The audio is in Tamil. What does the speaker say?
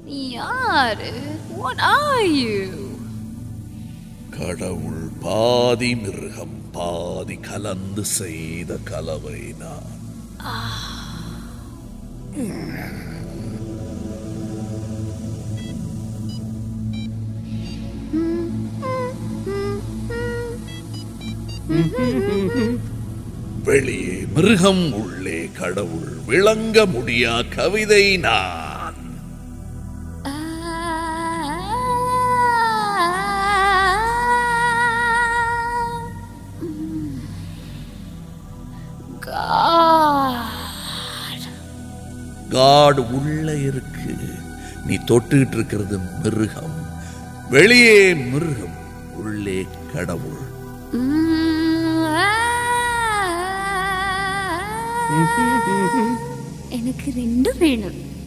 நீ யாரு வாட் ஆர் யூ கடவுள் பாதி மிருகம் பாதி கலந்து செய்த கலவை நான் வெளியே மிருகம் உள்ளே கடவுள் விளங்க முடியா கவிதை நான் God. காட் உள்ள இருக்கு நீ தொட்டுக்கிட்டு இருக்கிறது மிருகம் வெளியே மிருகம் உள்ளே கடவுள் எனக்கு ரெண்டும் வேணும்